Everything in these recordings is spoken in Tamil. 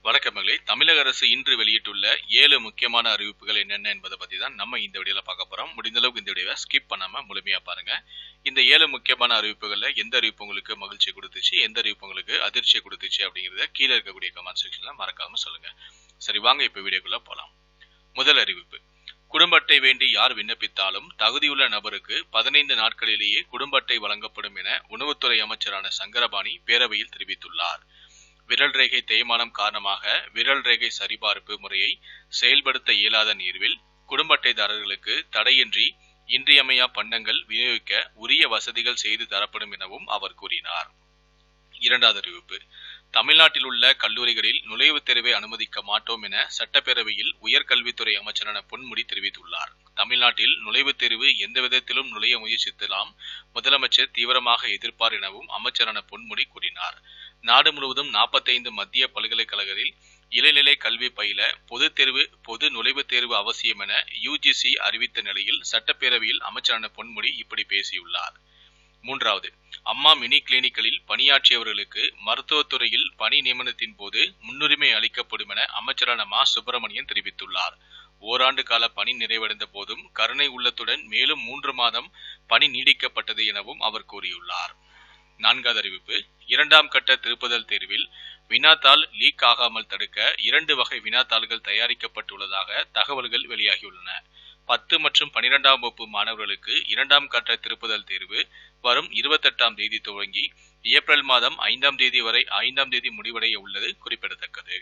வணக்கம் மகளே தமிழக அரசு இன்று வெளியிட்டுள்ள ஏழு முக்கியமான அறிவிப்புகள் என்னென்ன என்பதை பத்தி தான் நம்ம இந்த வீடியோல பார்க்க போறோம் முடிந்த அளவுக்கு இந்த வீடியோவை ஸ்கிப் பண்ணாம முழுமையா பாருங்க இந்த ஏழு முக்கியமான அறிவிப்புகள்ல எந்த அறிவிப்பு உங்களுக்கு மகிழ்ச்சி கொடுத்துச்சு எந்த அறிவிப்பு உங்களுக்கு அதிர்ச்சியை கொடுத்துச்சு அப்படிங்கறத கீழே இருக்கக்கூடிய கமெண்ட் செக்ஷன்ல மறக்காம சொல்லுங்க சரி வாங்க இப்ப வீடியோக்குள்ள போலாம் முதல் அறிவிப்பு குடும்ப அட்டை வேண்டி யார் விண்ணப்பித்தாலும் தகுதியுள்ள நபருக்கு பதினைந்து நாட்களிலேயே குடும்ப அட்டை வழங்கப்படும் என உணவுத்துறை அமைச்சரான சங்கரபாணி பேரவையில் தெரிவித்துள்ளார் விரல் ரேகை தேய்மானம் காரணமாக விரல் ரேகை சரிபார்ப்பு முறையை செயல்படுத்த இயலாத நீர்வில் குடும்ப அட்டைதாரர்களுக்கு தடையின்றி இன்றியமையா பண்டங்கள் விநியோகிக்க உரிய வசதிகள் செய்து தரப்படும் எனவும் அவர் கூறினார் இரண்டாவது அறிவிப்பு தமிழ்நாட்டில் உள்ள கல்லூரிகளில் நுழைவுத் தேர்வை அனுமதிக்க மாட்டோம் என சட்டப்பேரவையில் உயர்கல்வித்துறை அமைச்சரான பொன்முடி தெரிவித்துள்ளார் தமிழ்நாட்டில் நுழைவுத் தேர்வு எந்த விதத்திலும் நுழைய முயற்சித்தலாம் முதலமைச்சர் தீவிரமாக எதிர்ப்பார் எனவும் அமைச்சரான பொன்முடி கூறினார் நாடு முழுவதும் நாற்பத்தைந்து மத்திய பல்கலைக்கழகத்தில் இளநிலை கல்வி பயில பொதுத் தேர்வு பொது நுழைவுத் தேர்வு அவசியம் என யுஜிசி அறிவித்த நிலையில் சட்டப்பேரவையில் அமைச்சரான பொன்முடி இப்படி பேசியுள்ளார் மூன்றாவது அம்மா மினி கிளினிக்களில் பணியாற்றியவர்களுக்கு மருத்துவத்துறையில் பணி நியமனத்தின் போது முன்னுரிமை அளிக்கப்படும் என அமைச்சரான மா சுப்பிரமணியன் தெரிவித்துள்ளார் ஓராண்டு கால பணி நிறைவடைந்த போதும் கருணை உள்ளத்துடன் மேலும் மூன்று மாதம் பணி நீடிக்கப்பட்டது எனவும் அவர் கூறியுள்ளார் நான்காவது அறிவிப்பு இரண்டாம் கட்ட திருப்புதல் தேர்வில் வினாத்தாள் லீக் ஆகாமல் தடுக்க இரண்டு வகை வினாத்தாள்கள் தயாரிக்கப்பட்டுள்ளதாக தகவல்கள் வெளியாகியுள்ளன பத்து மற்றும் பனிரெண்டாம் வகுப்பு மாணவர்களுக்கு இரண்டாம் கட்ட திருப்புதல் தேர்வு வரும் இருபத்தெட்டாம் தேதி துவங்கி ஏப்ரல் மாதம் ஐந்தாம் தேதி வரை ஐந்தாம் தேதி முடிவடைய உள்ளது குறிப்பிடத்தக்கது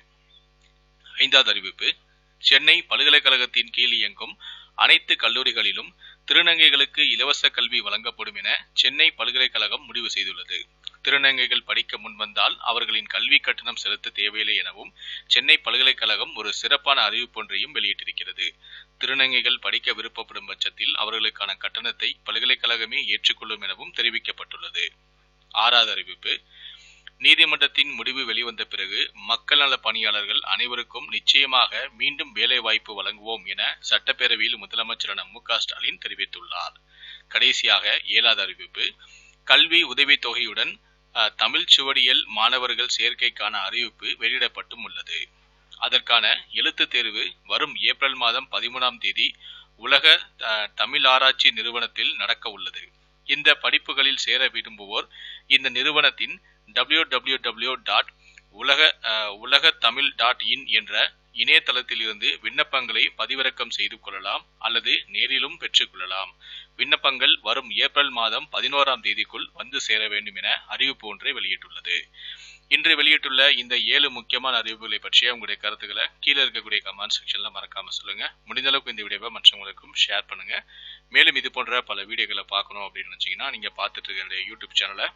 ஐந்தாவது அறிவிப்பு சென்னை பல்கலைக்கழகத்தின் கீழ் இயங்கும் அனைத்து கல்லூரிகளிலும் திருநங்கைகளுக்கு இலவச கல்வி வழங்கப்படும் என சென்னை பல்கலைக்கழகம் முடிவு செய்துள்ளது திருநங்கைகள் படிக்க முன்வந்தால் அவர்களின் கல்வி கட்டணம் செலுத்த தேவையில்லை எனவும் சென்னை பல்கலைக்கழகம் ஒரு சிறப்பான அறிவிப்பொன்றையும் வெளியிட்டிருக்கிறது திருநங்கைகள் படிக்க விருப்பப்படும் பட்சத்தில் அவர்களுக்கான கட்டணத்தை பல்கலைக்கழகமே ஏற்றுக்கொள்ளும் எனவும் தெரிவிக்கப்பட்டுள்ளது ஆறாவது அறிவிப்பு நீதிமன்றத்தின் முடிவு வெளிவந்த பிறகு மக்கள் நல பணியாளர்கள் அனைவருக்கும் நிச்சயமாக மீண்டும் வேலை வாய்ப்பு வழங்குவோம் என சட்டப்பேரவையில் முதலமைச்சரான மு ஸ்டாலின் தெரிவித்துள்ளார் கடைசியாக ஏழாவது அறிவிப்பு கல்வி உதவித் தொகையுடன் தமிழ் சுவடியல் மாணவர்கள் சேர்க்கைக்கான அறிவிப்பு வெளியிடப்பட்டும் உள்ளது அதற்கான எழுத்து தேர்வு வரும் ஏப்ரல் மாதம் பதிமூணாம் தேதி உலக தமிழ் ஆராய்ச்சி நிறுவனத்தில் நடக்க உள்ளது இந்த படிப்புகளில் சேர விரும்புவோர் இந்த நிறுவனத்தின் டபிள்யூ டபிள்யூ டபிள்யூ டாட் உலக உலக தமிழ் டாட் இன் என்ற இணையதளத்தில் இருந்து விண்ணப்பங்களை பதிவிறக்கம் செய்து கொள்ளலாம் அல்லது நேரிலும் பெற்றுக்கொள்ளலாம் விண்ணப்பங்கள் வரும் ஏப்ரல் மாதம் பதினோராம் தேதிக்குள் வந்து சேர வேண்டும் என அறிவிப்பு ஒன்றை வெளியிட்டுள்ளது இன்று வெளியிட்டுள்ள இந்த ஏழு முக்கியமான அறிவிப்புகளை பற்றிய உங்களுடைய கருத்துக்களை கீழே இருக்கக்கூடிய கமெண்ட் செக்ஷன்ல மறக்காம சொல்லுங்க முடிந்த அளவுக்கு இந்த வீடியோவை மற்றவங்களுக்கும் ஷேர் பண்ணுங்க மேலும் இது போன்ற பல வீடியோக்களை பார்க்கணும் அப்படின்னு நினைச்சீங்கன்னா நீங்க பார்த்துட்டு இருக்கிற யூடியூப் சேனலை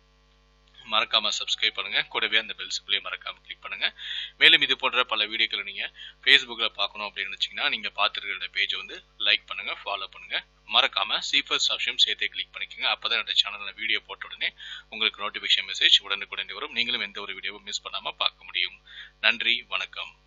மறக்காம சப்ஸ்கிரைப் பண்ணுங்க கூடவே அந்த பெல் சிம்பிளையும் மறக்காம கிளிக் பண்ணுங்க மேலும் இது போன்ற பல வீடியோக்களை நீங்க ஃபேஸ்புக்ல பார்க்கணும் அப்படின்னு நினைச்சீங்கன்னா நீங்க பார்த்துருக்கிற பேஜை வந்து லைக் பண்ணுங்க ஃபாலோ பண்ணுங்க மறக்காம சீஃபர்ஸ் ஆப்ஷன் சேர்த்தே கிளிக் பண்ணிக்கோங்க அப்பதான் என்னோட சேனல்ல வீடியோ போட்ட உடனே உங்களுக்கு நோட்டிபிகேஷன் மெசேஜ் உடனுக்குடனே வரும் நீங்களும் எந்த ஒரு வீடியோவும் மிஸ் பண்ணாம பார்க்க முடியும் நன்றி வணக்கம்